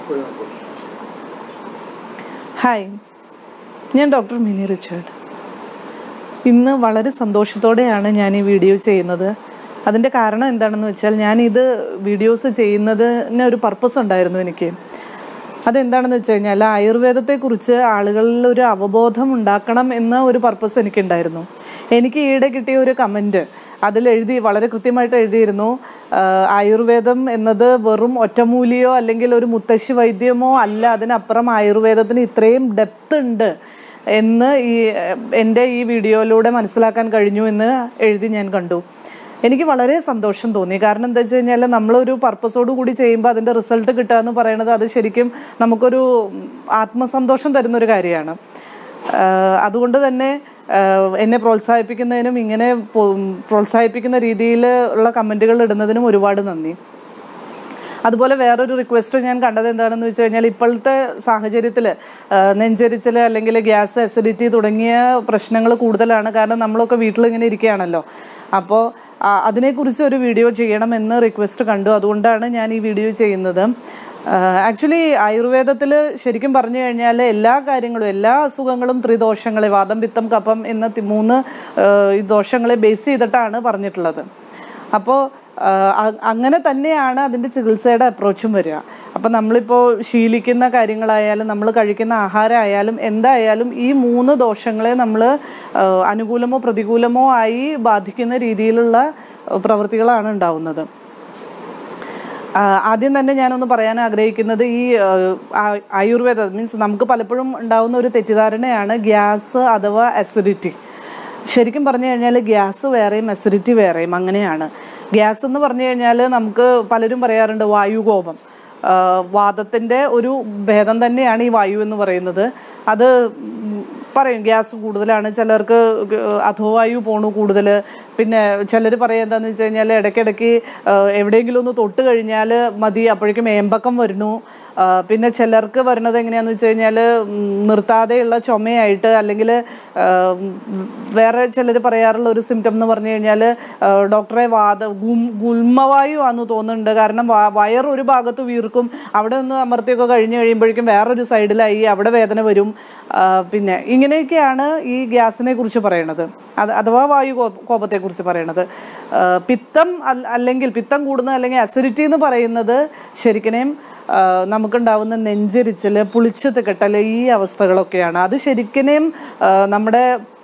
ഒഴിവാക്കും ഹായ് ഞാൻ doctor mini Richard ഇന്ന് വളരെ സന്തോഷത്തോടെയാണ് ഞാൻ ഈ വീഡിയോ ചെയ്യുന്നത് അതിൻ്റെ കാരണം എന്താണെന്ന് വെച്ചാൽ ഞാൻ ഇത് വീഡിയോസ് ചെയ്യുന്നതിന് ഒരു പർപ്പസ് ഉണ്ടായിരുന്നു എനിക്ക് അതെന്താണെന്ന് വെച്ച് കഴിഞ്ഞാൽ ആയുർവേദത്തെക്കുറിച്ച് ആളുകളിൽ ഒരു അവബോധം ഉണ്ടാക്കണം എന്ന ഒരു പർപ്പസ് എനിക്കുണ്ടായിരുന്നു എനിക്ക് ഈയിടെ കിട്ടിയ ഒരു കമൻറ്റ് അതിൽ എഴുതി വളരെ കൃത്യമായിട്ട് എഴുതിയിരുന്നു ആ, ആയുർവേദം എന്നത് വെറും ഒറ്റമൂലിയോ അല്ലെങ്കിൽ ഒരു മുത്തശ്ശി വൈദ്യമോ അല്ല അതിനപ്പുറം ആയുർവേദത്തിന് ഇത്രയും ഡെപ്ത് ഉണ്ട് എന്ന് ഈ എൻ്റെ ഈ വീഡിയോയിലൂടെ മനസ്സിലാക്കാൻ കഴിഞ്ഞു എന്ന് എഴുതി ഞാൻ കണ്ടു എനിക്ക് വളരെ സന്തോഷം തോന്നി കാരണം എന്താ വെച്ച് കഴിഞ്ഞാൽ നമ്മളൊരു പർപ്പസോട് കൂടി ചെയ്യുമ്പോൾ അതിൻ്റെ റിസൾട്ട് കിട്ടുക എന്ന് പറയുന്നത് അത് ശരിക്കും നമുക്കൊരു ആത്മസന്തോഷം തരുന്നൊരു കാര്യമാണ് ആഹ് അതുകൊണ്ട് തന്നെ ആഹ് എന്നെ പ്രോത്സാഹിപ്പിക്കുന്നതിനും ഇങ്ങനെ പോ- പ്രോത്സാഹിപ്പിക്കുന്ന രീതിയിൽ ഉള്ള കമൻറ്റുകൾ ഇടുന്നതിനും ഒരുപാട് നന്ദി അതുപോലെ വേറൊരു റിക്വസ്റ്റ് ഞാൻ കണ്ടത് എന്താണെന്ന് വെച്ച് കഴിഞ്ഞാൽ ഇപ്പോഴത്തെ സാഹചര്യത്തിൽ നെഞ്ചരിച്ചൽ അല്ലെങ്കിൽ ഗ്യാസ് അസിഡിറ്റി തുടങ്ങിയ പ്രശ്നങ്ങൾ കൂടുതലാണ് കാരണം നമ്മളൊക്കെ വീട്ടിൽ ഇങ്ങനെ ഇരിക്കുകയാണല്ലോ അപ്പോൾ അതിനെക്കുറിച്ച് ഒരു വീഡിയോ ചെയ്യണമെന്ന് റിക്വസ്റ്റ് കണ്ടു അതുകൊണ്ടാണ് ഞാൻ ഈ വീഡിയോ ചെയ്യുന്നത് ആക്ച്വലി ആയുർവേദത്തിൽ ശരിക്കും പറഞ്ഞു കഴിഞ്ഞാൽ എല്ലാ കാര്യങ്ങളും എല്ലാ അസുഖങ്ങളും ത്രിദോഷങ്ങളെ വാദം പിത്തം കഫം എന്ന തി- മൂന്ന് ആ, ഈ ദോഷങ്ങളെ ബേസ് ചെയ്തിട്ടാണ് പറഞ്ഞിട്ടുള്ളത് അപ്പോൾ അങ്ങനെ തന്നെയാണ് അതിൻ്റെ ചികിത്സയുടെ അപ്രോച്ചും വരിക അപ്പം നമ്മളിപ്പോൾ ശീലിക്കുന്ന കാര്യങ്ങളായാലും നമ്മൾ കഴിക്കുന്ന ആഹാരമായാലും എന്തായാലും ഈ മൂന്ന് ദോഷങ്ങളെ നമ്മൾ അനുകൂലമോ പ്രതികൂലമോ ആയി ബാധിക്കുന്ന രീതിയിലുള്ള ആ, പ്രവൃത്തികളാണ് ഉണ്ടാവുന്നത് ആ, ആദ്യം തന്നെ ഞാനൊന്ന് പറയാൻ ആഗ്രഹിക്കുന്നത് ഈ ആ, ആ- ആയുർവേദ മീൻസ് നമുക്ക് പലപ്പോഴും ഉണ്ടാവുന്ന ഒരു തെറ്റിദ്ധാരണയാണ് ഗ്യാസ് അഥവാ അസിഡിറ്റി ശരിക്കും പറഞ്ഞു കഴിഞ്ഞാൽ ഗ്യാസ് വേറെയും അസിഡിറ്റി വേറെയും അങ്ങനെയാണ് ഗ്യാസ് എന്ന് പറഞ്ഞു കഴിഞ്ഞാൽ നമുക്ക് പലരും പറയാറുണ്ട് വായുകോപം ആ, വാദത്തിൻ്റെ ഒരു ഭേദം തന്നെയാണ് ഈ വായു എന്ന് പറയുന്നത് അത് ഉം, പറയും ഗ്യാസ് കൂടുതലാണ് ചിലർക്ക് ഗ്- അധോവായു പോണു കൂടുതൽ പിന്നെ ചിലർ പറയുക എന്താണെന്ന് വെച്ച് കഴിഞ്ഞാൽ ഇടയ്ക്കിടയ്ക്ക് ആ, എവിടെയെങ്കിലും ഒന്ന് തൊട്ട് കഴിഞ്ഞാൽ മതി അപ്പോഴേക്കും ഏമ്പക്കം വരുന്നു ആ, പിന്നെ ചിലർക്ക് വരുന്നത് എങ്ങനെയാണെന്ന് വെച്ച് കഴിഞ്ഞാൽ നിർത്താതെയുള്ള ചുമയായിട്ട് അല്ലെങ്കിൽ വേറെ ചിലർ പറയാറുള്ള ഒരു സിംറ്റം എന്ന് പറഞ്ഞു കഴിഞ്ഞാൽ ഡോക്ടറെ വാദ ഗും- ഗുൽമവായു ആണെന്ന് തോന്നുന്നുണ്ട് കാരണം വ- വയർ ഒരു ഭാഗത്ത് വീർക്കും അവിടെ ഒന്ന് അമർത്തിയൊക്കെ കഴിഞ്ഞ് കഴിയുമ്പോഴേക്കും വേറൊരു സൈഡിലായി അവിടെ വേദന വരും ആ, പിന്നെ ഇങ്ങനെയൊക്കെയാണ് ഈ ഗ്യാസിനെ കുറിച്ച് പറയണത് അത് അഥവാ വായു കോ- കോപത്തെക്കുറിച്ച് പറയണത് ആ, പിത്തം അൽ- അല്ലെങ്കിൽ പിത്തം കൂടുന്നത് അല്ലെങ്കിൽ അസിഡിറ്റി എന്ന് പറയുന്നത് ശരിക്കും ആ, നമുക്കുണ്ടാവുന്ന നെഞ്ചരിച്ചൽ പുളിച്ച് തികട്ടൽ ഈ അവസ്ഥകളൊക്കെയാണ് അത് ശരിക്കും നമ്മുടെ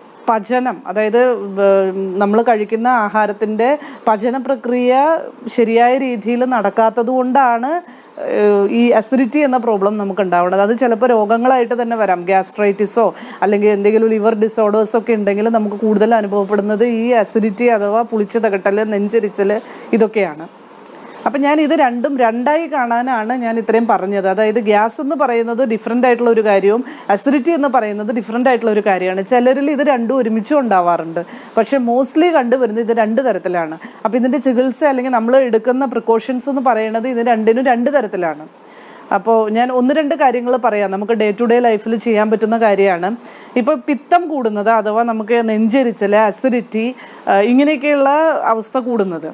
പചനം അതായത് നമ്മൾ കഴിക്കുന്ന ആഹാരത്തിൻ്റെ പചന പ്രക്രിയ ശരിയായ രീതിയിൽ നടക്കാത്തത് കൊണ്ടാണ് ഏഹ് ഈ അസിഡിറ്റി എന്ന പ്രോബ്ലം നമുക്ക് ഉണ്ടാവുന്നത് അത് ചിലപ്പോൾ രോഗങ്ങളായിട്ട് തന്നെ വരാം ഗ്യാസ്ട്രൈറ്റിസോ അല്ലെങ്കിൽ എന്തെങ്കിലും ലിവർ ഡിസോർഡേഴ്സ് ഒക്കെ ഉണ്ടെങ്കിൽ നമുക്ക് കൂടുതൽ അനുഭവപ്പെടുന്നത് ഈ അസിഡിറ്റി അഥവാ പുളിച്ച തകട്ടൽ നെഞ്ചരിച്ചൽ ഇതൊക്കെയാണ് അപ്പം ഞാൻ ഇത് രണ്ടും രണ്ടായി കാണാനാണ് ഞാൻ ഇത്രയും പറഞ്ഞത് അതായത് ഗ്യാസ് എന്ന് പറയുന്നത് ഡിഫറെൻ്റ് ആയിട്ടുള്ള ഒരു കാര്യവും അസിഡിറ്റി എന്ന് പറയുന്നത് ഡിഫറെൻ്റ് ആയിട്ടുള്ള ഒരു കാര്യമാണ് ചിലരിൽ ഇത് രണ്ടും ഒരുമിച്ചും ഉണ്ടാവാറുണ്ട് പക്ഷേ മോസ്റ്റ്ലി കണ്ടുവരുന്നത് ഇത് രണ്ട് തരത്തിലാണ് അപ്പോൾ ഇതിൻ്റെ ചികിത്സ അല്ലെങ്കിൽ നമ്മൾ എടുക്കുന്ന പ്രിക്കോഷൻസ് എന്ന് പറയുന്നത് ഇത് രണ്ടിനും രണ്ട് തരത്തിലാണ് അപ്പോൾ ഞാൻ ഒന്ന് രണ്ട് കാര്യങ്ങൾ പറയാം നമുക്ക് ഡേ ടു ഡേ ലൈഫിൽ ചെയ്യാൻ പറ്റുന്ന കാര്യമാണ് ഇപ്പോൾ പിത്തം കൂടുന്നത് അഥവാ നമുക്ക് നെഞ്ചരിച്ചൽ അസിഡിറ്റി ഇങ്ങനെയൊക്കെയുള്ള അവസ്ഥ കൂടുന്നത്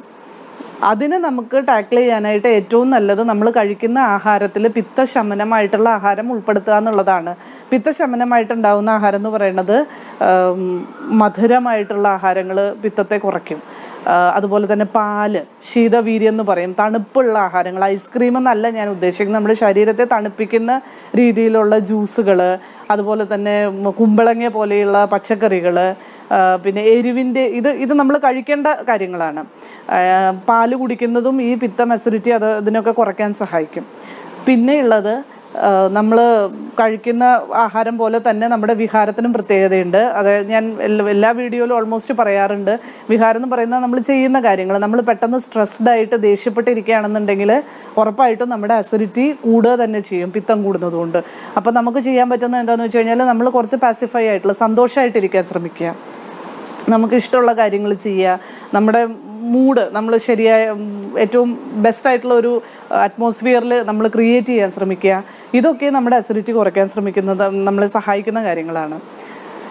അതിന് നമുക്ക് ടാക്കിൾ ചെയ്യാനായിട്ട് ഏറ്റവും നല്ലത് നമ്മൾ കഴിക്കുന്ന ആഹാരത്തിൽ പിത്തശമനമായിട്ടുള്ള ആഹാരം ഉൾപ്പെടുത്തുക എന്നുള്ളതാണ് പിത്തശമനമായിട്ടുണ്ടാവുന്ന ആഹാരം എന്ന് പറയുന്നത് ആം, മധുരമായിട്ടുള്ള ആഹാരങ്ങൾ പിത്തത്തെ കുറയ്ക്കും ആ, അതുപോലെ തന്നെ പാല് ശീതവീര്യം എന്ന് പറയും തണുപ്പുള്ള ആഹാരങ്ങൾ ഐസ്ക്രീം എന്നല്ല ഞാൻ ഉദ്ദേശിക്കുന്നത് നമ്മുടെ ശരീരത്തെ തണുപ്പിക്കുന്ന രീതിയിലുള്ള ജ്യൂസുകൾ അതുപോലെ തന്നെ കുമ്പളങ്ങ പോലെയുള്ള പച്ചക്കറികൾ പിന്നെ എരിവിൻ്റെ ഇത് ഇത് നമ്മൾ കഴിക്കേണ്ട കാര്യങ്ങളാണ് ആ, പാല് കുടിക്കുന്നതും ഈ പിത്തം അസിഡിറ്റി അത് ഇതിനൊക്കെ കുറയ്ക്കാൻ സഹായിക്കും പിന്നെയുള്ളത് നമ്മൾ കഴിക്കുന്ന ആഹാരം പോലെ തന്നെ നമ്മുടെ വിഹാരത്തിനും പ്രത്യേകതയുണ്ട് അതായത് ഞാൻ എല്ലാ- എല്ലാ വീഡിയോയിലും ഓൾമോസ്റ്റ് പറയാറുണ്ട് വിഹാരം എന്ന് പറയുന്നത് നമ്മൾ ചെയ്യുന്ന കാര്യങ്ങൾ നമ്മൾ പെട്ടെന്ന് സ്ട്രെസ്ഡ് ആയിട്ട് ദേഷ്യപ്പെട്ടിരിക്കുകയാണെന്നുണ്ടെങ്കിൽ ഉറപ്പായിട്ടും നമ്മുടെ അസിഡിറ്റി കൂടുക തന്നെ ചെയ്യും പിത്തം കൂടുന്നതുകൊണ്ട് അപ്പോൾ നമുക്ക് ചെയ്യാൻ പറ്റുന്നത് എന്താണെന്ന് വെച്ച് കഴിഞ്ഞാൽ നമ്മൾ കുറച്ച് പാസിഫൈ ആയിട്ടുള്ള സന്തോഷമായിട്ടിരിക്കാൻ ശ്രമിക്കുക നമുക്ക് ഇഷ്ടമുള്ള കാര്യങ്ങൾ ചെയ്യുക നമ്മുടെ മൂഡ് നമ്മൾ ശരിയായ ഉം, ഏറ്റവും ബെസ്റ്റ് ആയിട്ടുള്ള ഒരു അറ്റ്മോസ്ഫിയറിൽ നമ്മൾ ക്രിയേറ്റ് ചെയ്യാൻ ശ്രമിക്കുക ഇതൊക്കെ നമ്മുടെ അസിഡിറ്റി കുറയ്ക്കാൻ ശ്രമിക്കുന്നത് നമ്മളെ സഹായിക്കുന്ന കാര്യങ്ങളാണ്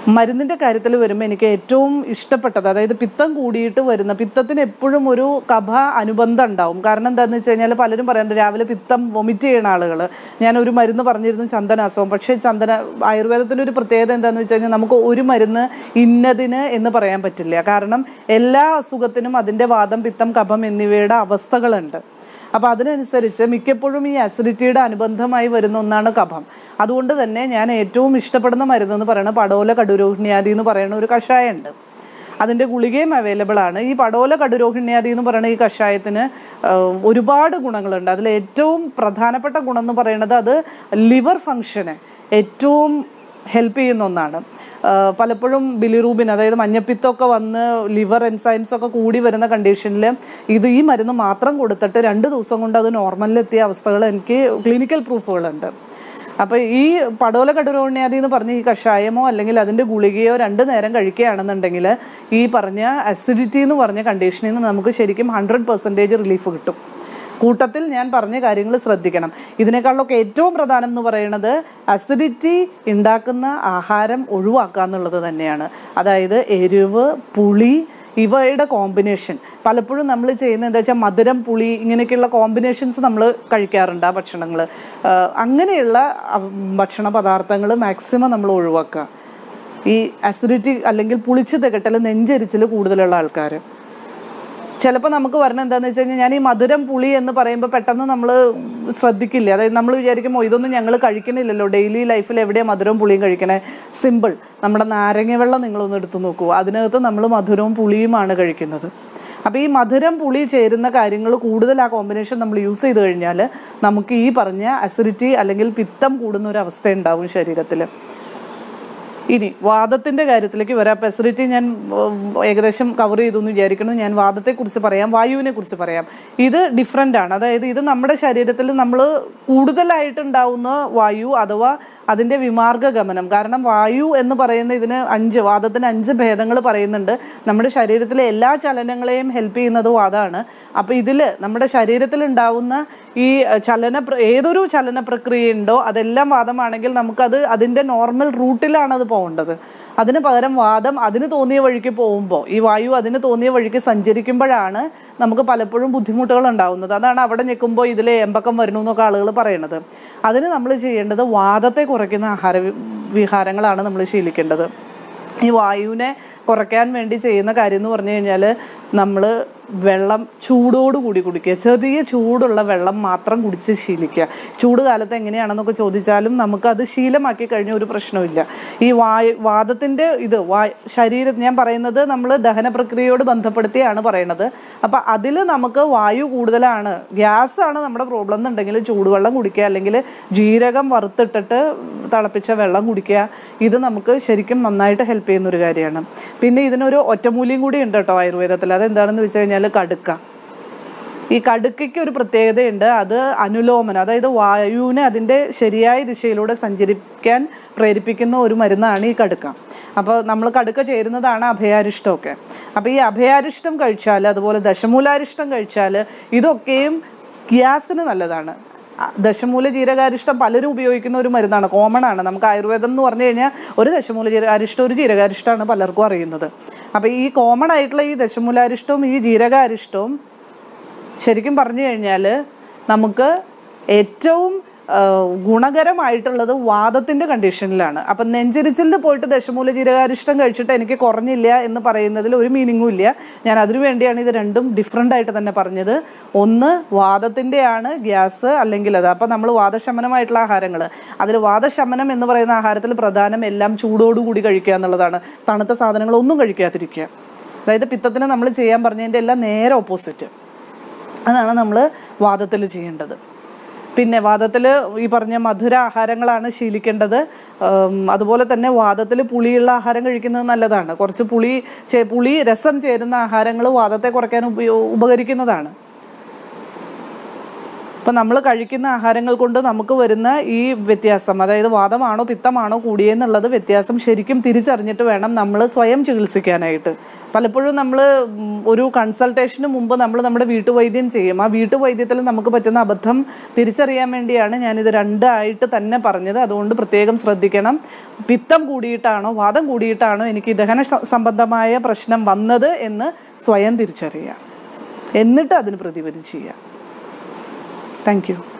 മരുന്നിൻ്റെ കാര്യത്തിൽ വരുമ്പോൾ എനിക്ക് ഏറ്റവും ഇഷ്ടപ്പെട്ടത് അതായത് പിത്തം കൂടിയിട്ട് വരുന്ന പിത്തത്തിന് എപ്പോഴും ഒരു കഫ അനുബന്ധം ഉണ്ടാവും കാരണം എന്താണെന്ന് വെച്ച് കഴിഞ്ഞാൽ പലരും പറയാറുണ്ട് രാവിലെ പിത്തം വൊമിറ്റ് ചെയ്യുന്ന ആളുകൾ ഞാൻ ഒരു മരുന്ന് പറഞ്ഞിരുന്നു ചന്ദനാസവം പക്ഷേ ചന്ദന ആയുർവേദത്തിൻ്റെ ഒരു പ്രത്യേകത എന്താണെന്ന് വെച്ച് കഴിഞ്ഞാൽ നമുക്ക് ഒരു മരുന്ന് ഇന്നതിന് എന്ന് പറയാൻ പറ്റില്ല കാരണം എല്ലാ അസുഖത്തിനും അതിൻ്റെ വാദം പിത്തം കഫം എന്നിവയുടെ അവസ്ഥകളുണ്ട് അപ്പോൾ അതിനനുസരിച്ച് മിക്കപ്പോഴും ഈ അസിഡിറ്റിയുടെ അനുബന്ധമായി വരുന്ന ഒന്നാണ് കഫം അതുകൊണ്ട് തന്നെ ഞാൻ ഏറ്റവും ഇഷ്ടപ്പെടുന്ന മരുന്ന് എന്ന് പറയുന്നത് പടോല കടുരോഹിണ്യാദി എന്ന് പറയുന്ന ഒരു കഷായമുണ്ട് അതിൻ്റെ ഗുളികയും അവൈലബിൾ ആണ് ഈ പടോല കടുരോഹിണ്യാദി എന്ന് പറയുന്ന ഈ കഷായത്തിന് ആ, ഒരുപാട് ഗുണങ്ങളുണ്ട് അതിൽ ഏറ്റവും പ്രധാനപ്പെട്ട ഗുണം എന്ന് പറയുന്നത് അത് ലിവർ ഫങ്ഷന് ഏറ്റവും ഹെൽപ്പ് ചെയ്യുന്ന ഒന്നാണ് ആ, പലപ്പോഴും ബിലിറൂബിൻ അതായത് മഞ്ഞപ്പിത്തമൊക്കെ വന്ന് ലിവർ എൻസൈംസ് ഒക്കെ കൂടി വരുന്ന കണ്ടീഷനിൽ ഇത് ഈ മരുന്ന് മാത്രം കൊടുത്തിട്ട് രണ്ട് ദിവസം കൊണ്ട് അത് നോർമലിലെത്തിയ അവസ്ഥകൾ എനിക്ക് ക്ലിനിക്കൽ പ്രൂഫുകളുണ്ട് അപ്പോൾ ഈ പടോല കടുരോണ്യാദി എന്ന് പറഞ്ഞ ഈ കഷായമോ അല്ലെങ്കിൽ അതിൻ്റെ ഗുളികയോ രണ്ട് നേരം കഴിക്കുകയാണെന്നുണ്ടെങ്കിൽ ഈ പറഞ്ഞ അസിഡിറ്റി എന്ന് പറഞ്ഞ കണ്ടീഷനിൽ നിന്ന് നമുക്ക് ശരിക്കും ഹൺഡ്രഡ് പെർസെൻറ്റേജ് റിലീഫ് കിട്ടും കൂട്ടത്തിൽ ഞാൻ പറഞ്ഞ കാര്യങ്ങൾ ശ്രദ്ധിക്കണം ഇതിനേക്കാളൊക്കെ ഏറ്റവും പ്രധാനം എന്ന് പറയുന്നത് അസിഡിറ്റി ഉണ്ടാക്കുന്ന ആഹാരം ഒഴിവാക്കുക എന്നുള്ളത് തന്നെയാണ് അതായത് എരിവ് പുളി ഇവയുടെ കോമ്പിനേഷൻ പലപ്പോഴും നമ്മൾ ചെയ്യുന്നത് എന്താ വെച്ചാൽ മധുരം പുളി ഇങ്ങനെയൊക്കെയുള്ള കോമ്പിനേഷൻസ് നമ്മൾ കഴിക്കാറുണ്ട് ആ ഭക്ഷണങ്ങൾ അങ്ങനെയുള്ള അഹ് ഭക്ഷണ പദാർത്ഥങ്ങൾ മാക്സിമം നമ്മൾ ഒഴിവാക്കുക ഈ അസിഡിറ്റി അല്ലെങ്കിൽ പുളിച്ച് തികട്ടൽ നെഞ്ചരിച്ചിൽ കൂടുതലുള്ള ആൾക്കാർ ചിലപ്പോൾ നമുക്ക് വരണം എന്താണെന്ന് വെച്ച് കഴിഞ്ഞാൽ ഞാൻ ഈ മധുരം പുളി എന്ന് പറയുമ്പോൾ പെട്ടെന്ന് നമ്മൾ ശ്രദ്ധിക്കില്ല അതായത് നമ്മൾ വിചാരിക്കുമ്പോൾ ഇതൊന്നും ഞങ്ങൾ കഴിക്കണില്ലല്ലോ ഡെയിലി ലൈഫിൽ എവിടെയാണ് മധുരവും പുളിയും കഴിക്കണേ സിമ്പിൾ നമ്മുടെ നാരങ്ങ വെള്ളം നിങ്ങളൊന്ന് എടുത്തു നോക്കൂ അതിനകത്ത് നമ്മൾ മധുരവും പുളിയുമാണ് കഴിക്കുന്നത് അപ്പോൾ ഈ മധുരം പുളി ചേരുന്ന കാര്യങ്ങൾ കൂടുതൽ ആ കോമ്പിനേഷൻ നമ്മൾ യൂസ് ചെയ്ത് കഴിഞ്ഞാൽ നമുക്ക് ഈ പറഞ്ഞ അസിഡിറ്റി അല്ലെങ്കിൽ പിത്തം കൂടുന്ന ഒരു അവസ്ഥ ഉണ്ടാവും ശരീരത്തിൽ ഇനി വാദത്തിന്റെ കാര്യത്തിലേക്ക് വരാം ഫെസിലിറ്റി ഞാൻ ഉം, ഏകദേശം കവർ ചെയ്തു എന്ന് വിചാരിക്കുന്നു ഞാൻ വാദത്തെക്കുറിച്ച് പറയാം വായുവിനെ കുറിച്ച് പറയാം ഇത് ഡിഫറെൻ്റ് ആണ് അതായത് ഇത് നമ്മുടെ ശരീരത്തിൽ നമ്മൾ കൂടുതലായിട്ടുണ്ടാവുന്ന വായു അഥവാ അതിൻ്റെ വിമാർഗ ഗമനം കാരണം വായു എന്ന് പറയുന്ന ഇതിന് അഞ്ച് വാദത്തിന് അഞ്ച് ഭേദങ്ങൾ പറയുന്നുണ്ട് നമ്മുടെ ശരീരത്തിലെ എല്ലാ ചലനങ്ങളെയും ഹെൽപ്പ് ചെയ്യുന്നത് വാദമാണ് അപ്പോൾ ഇതിൽ നമ്മുടെ ശരീരത്തിൽ ഉണ്ടാവുന്ന ഈ അഹ്, ചലന പ്ര- ഏതൊരു ചലന പ്രക്രിയ ഉണ്ടോ അതെല്ലാം വാദമാണെങ്കിൽ നമുക്കത് അതിൻ്റെ നോർമൽ റൂട്ടിലാണ് അത് പോകേണ്ടത് അതിന് പകരം വാദം അതിന് തോന്നിയ വഴിക്ക് പോകുമ്പോൾ ഈ വായു അതിന് തോന്നിയ വഴിക്ക് സഞ്ചരിക്കുമ്പോഴാണ് നമുക്ക് പലപ്പോഴും ബുദ്ധിമുട്ടുകൾ ഉണ്ടാവുന്നത് അതാണ് അവിടെ നിൽക്കുമ്പോൾ ഇതിൽ എമ്പക്കം വരുന്നു എന്നൊക്കെ ആളുകൾ പറയണത് അതിന് നമ്മൾ ചെയ്യേണ്ടത് വാദത്തെ കുറയ്ക്കുന്ന ആഹാര വി- വിഹാരങ്ങളാണ് നമ്മൾ ശീലിക്കേണ്ടത് ഈ വായുവിനെ കുറയ്ക്കാൻ വേണ്ടി ചെയ്യുന്ന കാര്യം എന്ന് പറഞ്ഞു കഴിഞ്ഞാൽ നമ്മൾ വെള്ളം ചൂടോട് കൂടി കുടിക്കുക ചെറിയ ചൂടുള്ള വെള്ളം മാത്രം കുടിച്ച് ശീലിക്കുക ചൂട് കാലത്ത് എങ്ങനെയാണെന്നൊക്കെ ചോദിച്ചാലും നമുക്കത് ശീലമാക്കി കഴിഞ്ഞ ഒരു പ്രശ്നമില്ല ഈ വായു വാദത്തിൻ്റെ ഇത് വാ ശരീരം ഞാൻ പറയുന്നത് നമ്മൾ ദഹന പ്രക്രിയയോട് ബന്ധപ്പെടുത്തിയാണ് പറയുന്നത് അപ്പം അതിൽ നമുക്ക് വായു കൂടുതലാണ് ഗ്യാസ് ആണ് നമ്മുടെ പ്രോബ്ലം എന്നുണ്ടെങ്കിൽ ചൂടുവെള്ളം കുടിക്കുക അല്ലെങ്കിൽ ജീരകം വറുത്തിട്ടിട്ട് തിളപ്പിച്ച വെള്ളം കുടിക്കുക ഇത് നമുക്ക് ശരിക്കും നന്നായിട്ട് ഹെൽപ്പ് ചെയ്യുന്ന ഒരു കാര്യമാണ് പിന്നെ ഇതിനൊരു ഒറ്റമൂല്യം കൂടി ഉണ്ട് കേട്ടോ ആയുർവേദത്തിൽ അതെന്താണെന്ന് വെച്ച് കഴിഞ്ഞാൽ കടുക്ക ഈ കടുക്കയ്ക്ക് ഒരു പ്രത്യേകതയുണ്ട് അത് അനുലോമനം അതായത് വായുവിനെ അതിൻ്റെ ശരിയായ ദിശയിലൂടെ സഞ്ചരിക്കാൻ പ്രേരിപ്പിക്കുന്ന ഒരു മരുന്നാണ് ഈ കടുക്ക അപ്പോൾ നമ്മൾ കടുക്ക ചേരുന്നതാണ് അഭയാരിഷ്ടമൊക്കെ അപ്പോൾ ഈ അഭയാരിഷ്ടം കഴിച്ചാൽ അതുപോലെ ദശമൂലാരിഷ്ടം കഴിച്ചാൽ ഇതൊക്കെയും ഗ്യാസിന് നല്ലതാണ് അ- ദശമൂല ജീരകാരിഷ്ടം പലരും ഉപയോഗിക്കുന്ന ഒരു മരുന്നാണ് കോമൺ ആണ് നമുക്ക് ആയുർവേദം എന്ന് പറഞ്ഞു കഴിഞ്ഞാൽ ഒരു ദശമൂല ജീരകാരിഷ്ടം ഒരു ജീരകാരിഷ്ടമാണ് പലർക്കും അറിയുന്നത് അപ്പോൾ ഈ കോമൺ ആയിട്ടുള്ള ഈ ദശമൂലാരിഷ്ടവും ഈ ജീരകാരിഷ്ടവും ശരിക്കും പറഞ്ഞു കഴിഞ്ഞാൽ നമുക്ക് ഏറ്റവും ആ, ഗുണകരമായിട്ടുള്ളത് വാദത്തിൻ്റെ കണ്ടീഷനിലാണ് അപ്പം നെഞ്ചരിച്ചിലിന് പോയിട്ട് ദശമൂല ജീരകാരിഷ്ടം കഴിച്ചിട്ട് എനിക്ക് കുറഞ്ഞില്ല എന്ന് പറയുന്നതിൽ ഒരു മീനിങ്ങും ഇല്ല ഞാൻ അതിനു വേണ്ടിയാണ് ഇത് രണ്ടും ഡിഫറെൻ്റ് ആയിട്ട് തന്നെ പറഞ്ഞത് ഒന്ന് വാദത്തിൻ്റെയാണ് ഗ്യാസ് അല്ലെങ്കിൽ അത് അപ്പം നമ്മൾ വാദശമനമായിട്ടുള്ള ആഹാരങ്ങൾ അതിൽ വാദശമനം എന്ന് പറയുന്ന ആഹാരത്തിൽ പ്രധാനം എല്ലാം ചൂടോടുകൂടി കഴിക്കുക എന്നുള്ളതാണ് തണുത്ത സാധനങ്ങൾ ഒന്നും കഴിക്കാതിരിക്കുക അതായത് പിത്തത്തിന് നമ്മൾ ചെയ്യാൻ പറഞ്ഞതിൻ്റെ എല്ലാം നേരെ ഓപ്പോസിറ്റ് അതാണ് നമ്മൾ വാദത്തിൽ ചെയ്യേണ്ടത് പിന്നെ വാദത്തിൽ ഈ പറഞ്ഞ മധുര ആഹാരങ്ങളാണ് ശീലിക്കേണ്ടത് ഉം, അതുപോലെ തന്നെ വാദത്തിൽ പുളിയുള്ള ആഹാരം കഴിക്കുന്നത് നല്ലതാണ് കുറച്ച് പുളി ചേ- പുളി രസം ചേരുന്ന ആഹാരങ്ങൾ വാദത്തെ കുറയ്ക്കാൻ ഉപയോ ഉപകരിക്കുന്നതാണ് അപ്പം നമ്മൾ കഴിക്കുന്ന ആഹാരങ്ങൾ കൊണ്ട് നമുക്ക് വരുന്ന ഈ വ്യത്യാസം അതായത് വാദമാണോ പിത്തമാണോ കൂടിയെന്നുള്ളത് വ്യത്യാസം ശരിക്കും തിരിച്ചറിഞ്ഞിട്ട് വേണം നമ്മൾ സ്വയം ചികിത്സിക്കാനായിട്ട് പലപ്പോഴും നമ്മൾ ഒരു കൺസൾട്ടേഷന് മുമ്പ് നമ്മൾ നമ്മുടെ വീട്ടുവൈദ്യം ചെയ്യും ആ വീട്ടുവൈദ്യത്തിൽ നമുക്ക് പറ്റുന്ന അബദ്ധം തിരിച്ചറിയാൻ വേണ്ടിയാണ് ഞാനിത് രണ്ടായിട്ട് തന്നെ പറഞ്ഞത് അതുകൊണ്ട് പ്രത്യേകം ശ്രദ്ധിക്കണം പിത്തം കൂടിയിട്ടാണോ വാദം കൂടിയിട്ടാണോ എനിക്ക് ദഹന സ- സംബന്ധമായ പ്രശ്നം വന്നത് എന്ന് സ്വയം തിരിച്ചറിയാം എന്നിട്ട് അതിന് പ്രതിവിധി ചെയ്യാം താങ്ക് യു